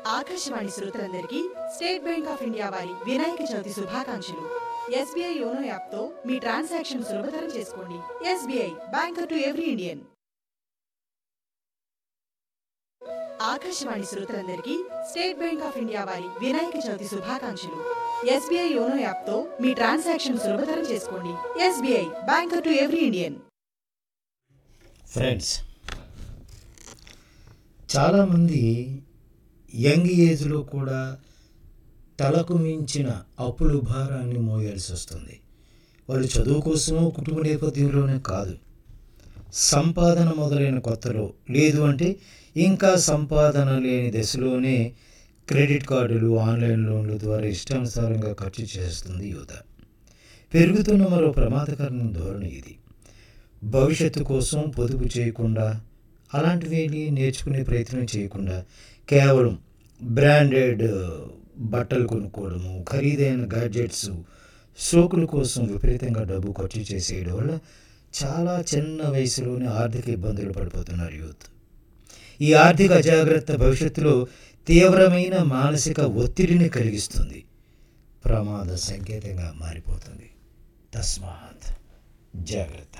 ఆకాశవాణి శ్రోతలందరికీ state bank of India వారి వినాయక చవితి శుభాకాంక్షలు ఎస్బీఐ యోనో యాప్ తో మీ ట్రాన్సాక్షన్ సులభతరం చేసుకోండి SBI banker to every Indian Akashvani శ్రోతలందరికీ స్టేట్ బ్యాంక్ ఆఫ్ ఇండియా వారి వినాయక చవితి శుభాకాంక్షలు ఎస్బీఐ యోనో యాప్ తో మీ ట్రాన్సాక్షన్ సులభతరం చేసుకోండి SBI banker to every Indian friends చాలామంది యంగ్ ఏజ్లో కూడా తలకు మించిన అప్పుల భారాన్ని మోయాల్సి వస్తుంది వాళ్ళు చదువు కోసమో కుటుంబ నేపథ్యంలోనే కాదు సంపాదన మొదలైన కొత్తలో లేదు అంటే ఇంకా సంపాదన లేని దశలోనే క్రెడిట్ కార్డులు ఆన్లైన్ లోన్ల ద్వారా ఇష్టానుసారంగా ఖర్చు చేస్తుంది యువత పెరుగుతున్న మరో ప్రమాదకరమైన ధోరణి ఇది భవిష్యత్తు కోసం పొదుపు చేయకుండా అలాంటివేమి నేర్చుకునే ప్రయత్నం చేయకుండా కేవలం బ్రాండెడ్ బట్టలు కొనుక్కోవడము ఖరీదైన గాడ్జెట్స్ సోకుల కోసం విపరీతంగా డబ్బు ఖర్చు చేసేయడం వల్ల చాలా చిన్న వయసులోనే ఆర్థిక ఇబ్బందులు పడిపోతున్నారు యూత్ ఈ ఆర్థిక అజాగ్రత్త భవిష్యత్తులో తీవ్రమైన మానసిక ఒత్తిడిని కలిగిస్తుంది ప్రమాద సంకేతంగా మారిపోతుంది తస్మాత్ జాగ్రత్త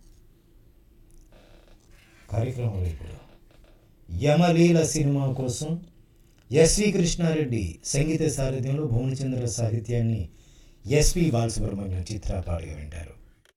కార్యక్రమంలో ఇప్పుడు యమలీల సినిమా కోసం ఎస్వి కృష్ణారెడ్డి సంగీత సారథ్యంలో భువనచంద్ర సాహిత్యాన్ని ఎస్పి బాలసుబ్రహ్మణ్యం చిత్ర పాడుగా వింటారు